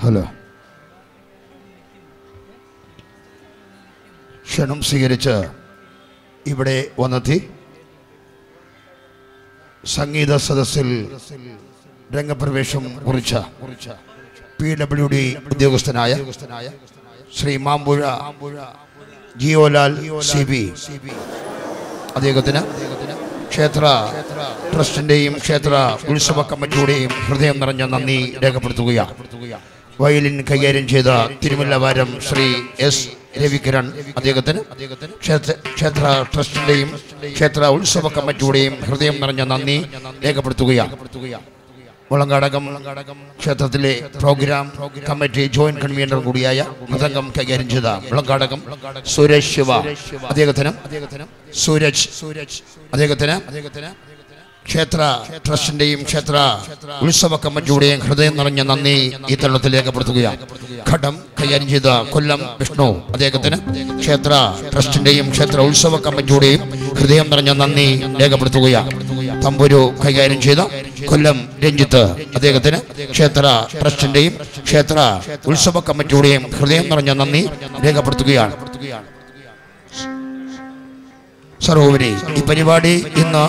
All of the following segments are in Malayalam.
ഹലോ ക്ഷണം സ്വീകരിച്ച് ഇവിടെ വന്നെത്തി സംഗീത സദസ്സിൽ രംഗപ്രവേശം കുറിച്ച പി ഡബ്ല്യു ഡി ഉദ്യോഗസ്ഥനായ ശ്രീ മാമ്പുഴ ജിയോലാൽ സി ബി അദ്ദേഹത്തിന് ക്ഷേത്ര ട്രസ്റ്റിന്റെയും ക്ഷേത്ര ഉത്സവ കമ്മിറ്റിയുടെയും ഹൃദയം നിറഞ്ഞ നന്ദി രേഖപ്പെടുത്തുകയാണ് വയലിൻ കൈകാര്യം ചെയ്ത തിരുമല്ലവാരം ശ്രീ എസ് രവികിരൺ അദ്ദേഹത്തിന് ക്ഷേത്ര ക്ഷേത്ര ട്രസ്റ്റിന്റെയും ക്ഷേത്ര ഉത്സവ കമ്മിറ്റിയുടെയും ഹൃദയം നിറഞ്ഞ നന്ദി രേഖപ്പെടുത്തുകയാണ് മുളങ്കാടകം ക്ഷേത്രത്തിലെ പ്രോഗ്രാം കമ്മിറ്റി ജോയിന്റ് കൺവീനർ കൂടിയായ മൃദംഗം കൈകാര്യം ചെയ്ത മുളങ്കാടകം സുരേഷ് ശിവ അദ്ദേഹത്തിനും സൂരജ് സൂരജ് അദ്ദേഹത്തിന് ക്ഷേത്ര ട്രസ്റ്റിന്റെയും ക്ഷേത്ര ഉത്സവ കമ്മിറ്റിയുടെയും ഹൃദയം നിറഞ്ഞ നന്ദി ഈ തരുണത്തിൽ രേഖപ്പെടുത്തുകയാണ് ഘടം കൈകാര്യം ചെയ്ത കൊല്ലം വിഷ്ണു അദ്ദേഹത്തിന് ക്ഷേത്ര ട്രസ്റ്റിന്റെയും ക്ഷേത്ര ഉത്സവ കമ്മിറ്റിയുടെയും ഹൃദയം നിറഞ്ഞ നന്ദി രേഖപ്പെടുത്തുകയാണ് തമ്പുരു കൈകാര്യം ചെയ്ത കൊല്ലം രഞ്ജിത്ത് അദ്ദേഹത്തിന് ക്ഷേത്ര ട്രസ്റ്റിന്റെയും ക്ഷേത്ര ഉത്സവ കമ്മിറ്റിയുടെയും ഹൃദയം നിറഞ്ഞ നന്ദി രേഖപ്പെടുത്തുകയാണ് സർവോപരി ഈ പരിപാടി ഇന്ന്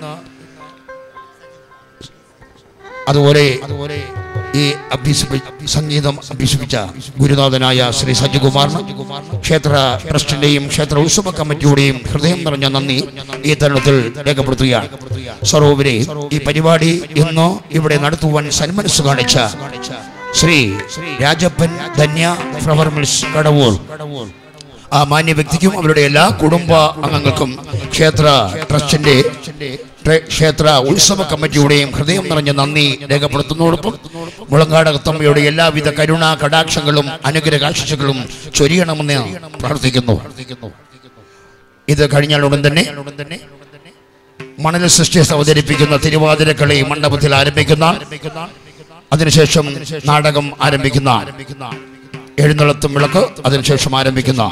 അതുപോലെ ഈ അഭ്യസിപ്പി സംഗീതം അഭ്യസിപ്പിച്ച ഗുരുനാഥനായ ശ്രീ സജ്ജകുമാറിന് ക്ഷേത്ര ട്രസ്റ്റിന്റെയും ക്ഷേത്ര ഉത്സവ കമ്മിറ്റിയുടെയും ഹൃദയം നിറഞ്ഞ നന്ദി ഈ തരുണത്തിൽ രേഖപ്പെടുത്തുകയാണ് സർവോപരി ഈ പരിപാടി ഇന്ന് ഇവിടെ നടത്തുവാൻ സന്മനസ് കാണിച്ച ശ്രീ രാജപ്പൻ ധന്യ ഫ്ലവർ മിൽസ് കടവൂർ ആ മാന്യ വ്യക്തിക്കും അവരുടെ എല്ലാ കുടുംബ അംഗങ്ങൾക്കും ക്ഷേത്ര ട്രസ്റ്റിന്റെ ട്രെ- ക്ഷേത്ര ഉത്സവ കമ്മിറ്റിയുടെയും ഹൃദയം നിറഞ്ഞ നന്ദി രേഖപ്പെടുത്തുന്നതോടൊപ്പം മുളങ്കാടകത്തമ്മയുടെ എല്ലാവിധ കരുണാ കടാക്ഷങ്ങളും അനുഗ്രഹാശിഷകളും ചൊരിയണമെന്ന് പ്രാർത്ഥിക്കുന്നു ഇത് കഴിഞ്ഞാൽ ഉടൻ തന്നെ മണൽ സൃഷ്ടിയെ അവതരിപ്പിക്കുന്ന തിരുവാതിരക്കളി മണ്ഡപത്തിൽ ആരംഭിക്കുന്ന അതിനുശേഷം നാടകം ആരംഭിക്കുന്ന എഴുന്നള്ളത്തും വിളക്ക് അതിനുശേഷം ആരംഭിക്കുന്ന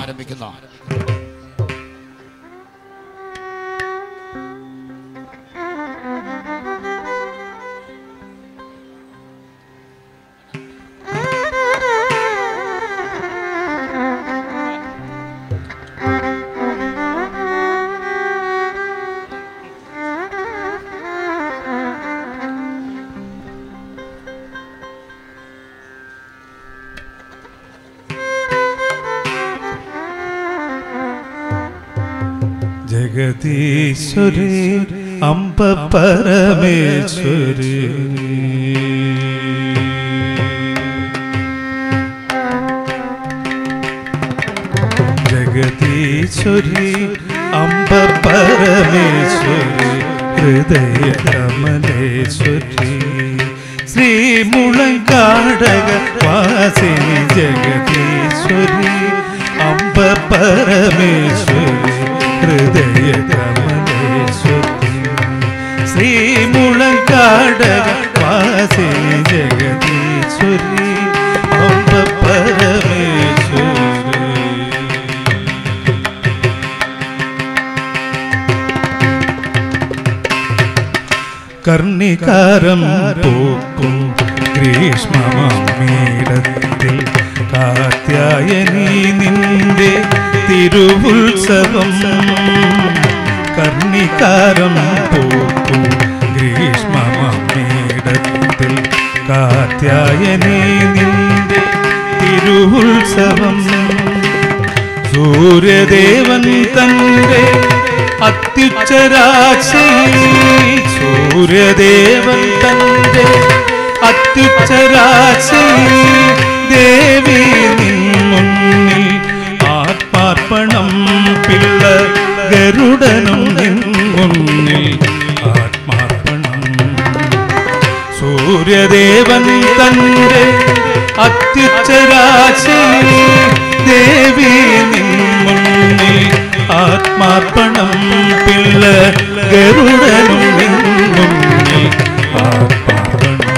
ജഗദീശ്വരി അമ്പ പരമേശ്വരി ജഗദീശ്വരി അമ്പ പരമേശ്വരി ഹൃദയ കമലേശ്വരി ശ്രീമുളങ്കാടക വാസിനി ജഗദീശ്വരി അമ്പ പരമേശ്വരി ഹൃദയ കമലേശ്വരി ശ്രീമുളങ്കാടക വാസിനി ജഗദീശ്വരി അമ്പ പരമേശ്വരി കർണികാരം പൂക്കും ഗ്രീഷ്മമീടത്തിൽ കാത്യായനി നിന്റെ തിരുവുത്സവം കർണികാരം പൂക്കും ഗ്രീഷ്മമീടത്തിൽ കാത്യായനി നിന്റെ തിരുവുത്സവം സൂര്യദേവൻ തന്റെ അത്യുച്ചരാശി സൂര്യദേവൻ തന്റെ അത്യുച്ചരാശി ദേവി നിൻ മുന്നിൽ ആത്മാർപ്പണം പിള്ള ഗരുഡനും നിൻ മുന്നിൽ ആത്മാർപ്പണം സൂര്യദേവൻ തന്റെ അത്യുച്ചരാശി ദേവി നിൻ മുന്നിൽ ആത്മാർപ്പണം പിള്ള ഗരുഡനും നിൻ മുന്നിൽ ആത്മാർപ്പണം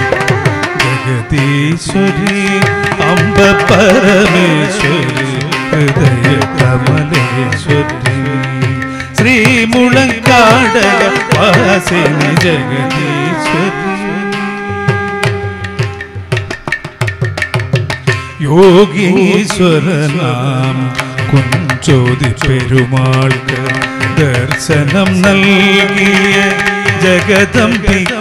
ജഗദീശ്വരി അമ്പ പരമേശ്വരി ഹൃദയ കമലേശ്വരി ശ്രീമുളങ്കാടക വാസിനി ജഗദീശ്വരി യോഗീശ്വരനാം കുഞ്ചോതി പെരുമാൾക്ക് ദർശനം നൽകിയ ജഗദംബിക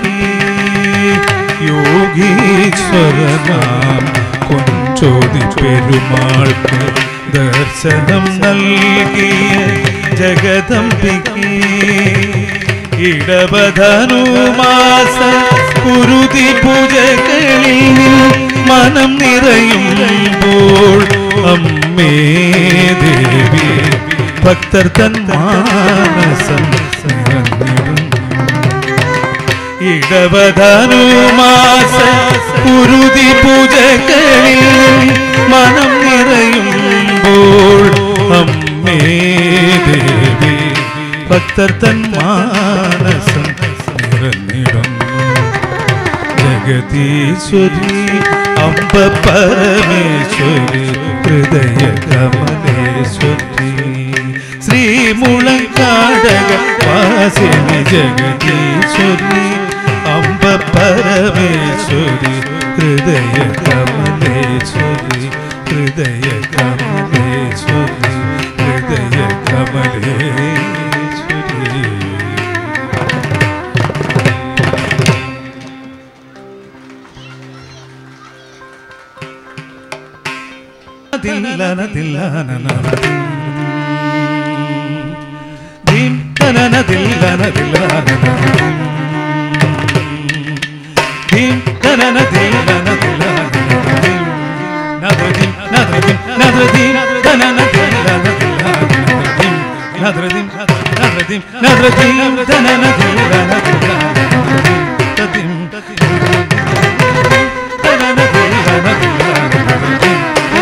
യോഗീശ്വരനാം കുഞ്ചോതി പെരുമാൾക്ക് ദർശനം നൽകിയ ജഗദംബിക ഇടവധനുമാസ കുരുതി പൂജകളിൽ മനം നിറയുമ്പോൾ അമ്മേ ദേവി ഭക്തർ തൻ മാനസം നിറഞ്ഞിടും ഇടവധനുമാസ കുരുതി പൂജകളിൽ മനം നിറയുമ്പോൾ അമ്മേ ദേവി ഭക്തർ തൻ മാനസം നിറഞ്ഞിടും ജഗദീശ്വരി അമ്പ പരമേശ്വരി ഹൃദയ കമലേശ്വരി ശ്രീമുളങ്കാടക വാസിനി ജഗദീശ്വരി അമ്പ പരമേശ്വരി ഹൃദയ കമലേശ്വരി ഹൃദയ കമലേശ്വരി ഹൃദയ കമലേശ്വരി ദില്ലന ദില്ലന നനദിം. ദിം തനന ദില്ലന ദില്ലന നനദിം. ദിം തനന ദില്ലന ദില്ലന നനദിം. നദദിം നദദിം നദദിം തനന ദില്ലന ദില്ലന നനദിം. നദദിം നദദിം നദദിം തനന ദില്ലന ദില്ലന നനദിം. തദിം തനന ദില്ലന ദില്ലന നനദിം.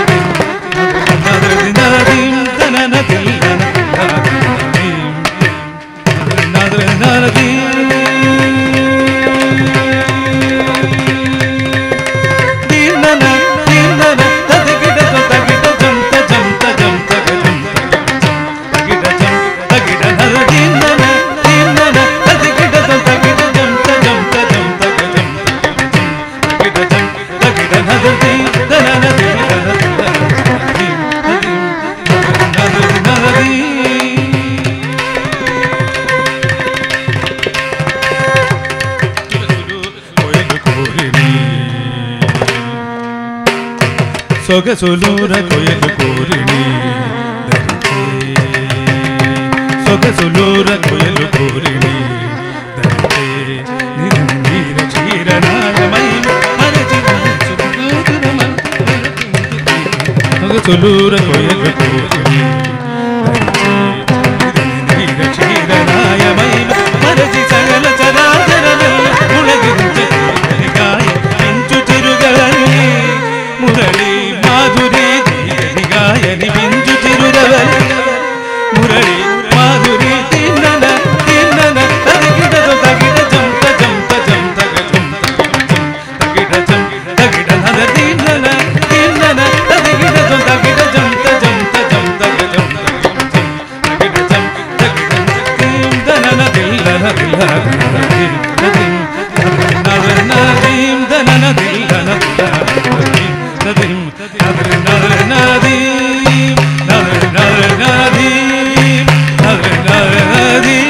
ಸೊಗಸುಲೂರ ಕೊಯಲು ಕೋರಿಣಿ ಸೊಗಸುಲೂರ ಕೊಯಲು ಕೋರಿಣಿ ನೀರ ಕ್ಷೀರನಾಯ ಮೈ ಸೊಗಸುಲೂರ ಕೊಯಲು ಕೋರಿಣಿ ನೀರ ಕ್ಷೀರನಾಯ ಮೈ ಮರಜಿ ಸಕಲ ಚರಾಚರವೆಲ್ಲ ಮುಳಗಿಂಚ ಗಾಯ ಮಿಂಚು ಚಿರುಗಲನಿ ಮುರಳಿ ಮಾಧುರಿ ಧೀರನಿ ಗಾಯನಿ ಮಿಂಚು ಚಿರುರವಲಿ ಮುರಳಿ ಮಾಧುರಿ ತಿನ್ನನ ತಿನ್ನನ ತಗಿಡದ ತಗಿಡ ಜಂತ ಜಂತ ಜಂತ ತಗಿಡ ಜಂ ತಗಿಡ ನದ ತಿನ್ನನ ತಿನ್ನನ ತಗಿಡ ತಗಿಡ ಜಂತ ಜಂತ ಜಂತ ಜಂ ತಗಿಡ ಜಂ ತಗಿಡ ತಿಂ ದನನ ದಿಲ್ಲನ ದಿಲ್ಲನ ದಿಂ ದಿಂ ನದನ ದಿಂ ದನನ ದಿಲ್ಲನ ದಿಂ ನದಿಂ ನದನ ನದನ ದಿಂ ನದನ ನದನ ದಿಂ ನದನ ನದನ ದಿಂ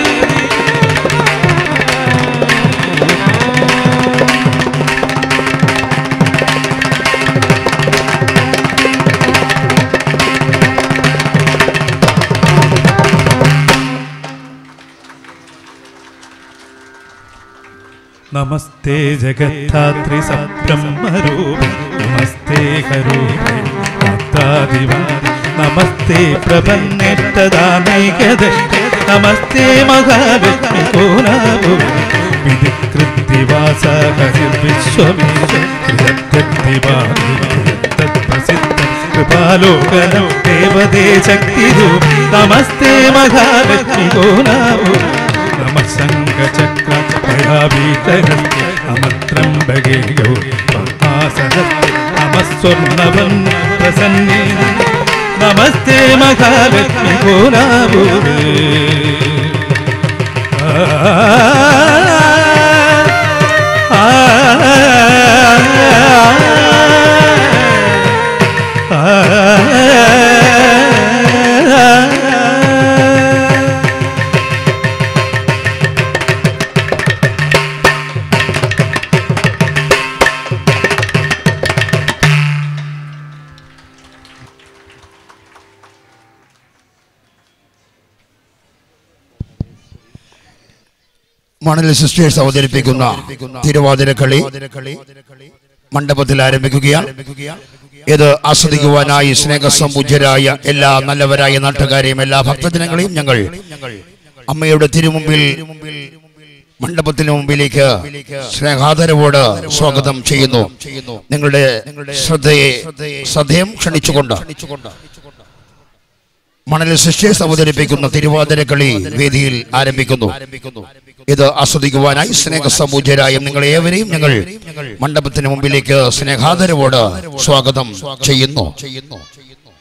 നമസ്തേ ജഗദ്ധാത്രി സബ്രഹ്മരൂപ നമസ്തേ ഹരൂപേ മാതാദിവാദി നമസ്തേ പ്രപന്നേറ്റദാനൈകദ നമസ്തേ മഹാലക്ഷ്മി കോലാഭൂ വിധികൃത്തിവാസ ഹരിർവിശ്വമീശ തത്പ്രസിദ്ധ കൃപാലോകനം ദേവദേ ശക്തിരൂപ നമസ്തേ മഹാലക്ഷ്മി കോലാഭൂ നമ ശംഖചക്ര ഭയാഭീതഹസ്തി അമത്രംബകേ ഗൗരിസഹസ്തി നമ സ്വർണവം പ്രസന്നേ നമസ്തേ മഹാലക്ഷ്മി കോലാഭൂവേ ആ മണൽ സിസ്റ്റേഴ്സ് അവതരിപ്പിക്കുന്ന തിരുവാതിരക്കളി മണ്ഡപത്തിൽ ആരംഭിക്കുകയാണ് ഇത് ആസ്വദിക്കുവാനായി സ്നേഹസമ്പൂജ്യരായ എല്ലാ നല്ലവരായ നാട്ടുകാരെയും എല്ലാ ഭക്തജനങ്ങളെയും ഞങ്ങൾ അമ്മയുടെ തിരുമുമ്പിൽ മണ്ഡപത്തിന് മുമ്പിലേക്ക് സ്നേഹാദരവോട് സ്വാഗതം ചെയ്യുന്നു നിങ്ങളുടെ ശ്രദ്ധയെ ശ്രദ്ധയും ക്ഷണിച്ചുകൊണ്ട് മണൽ സിസ്റ്റേഴ്സ് അവതരിപ്പിക്കുന്ന തിരുവാതിരക്കളി വേദിയിൽ ആരംഭിക്കുന്നു ഇത് ആസ്വദിക്കുവാനായി സ്നേഹസമ്പൂജ്യരായ നിങ്ങൾ ഏവരെയും ഞങ്ങൾ മണ്ഡപത്തിന് മുമ്പിലേക്ക് സ്നേഹാദരവോട് സ്വാഗതം ചെയ്യുന്നു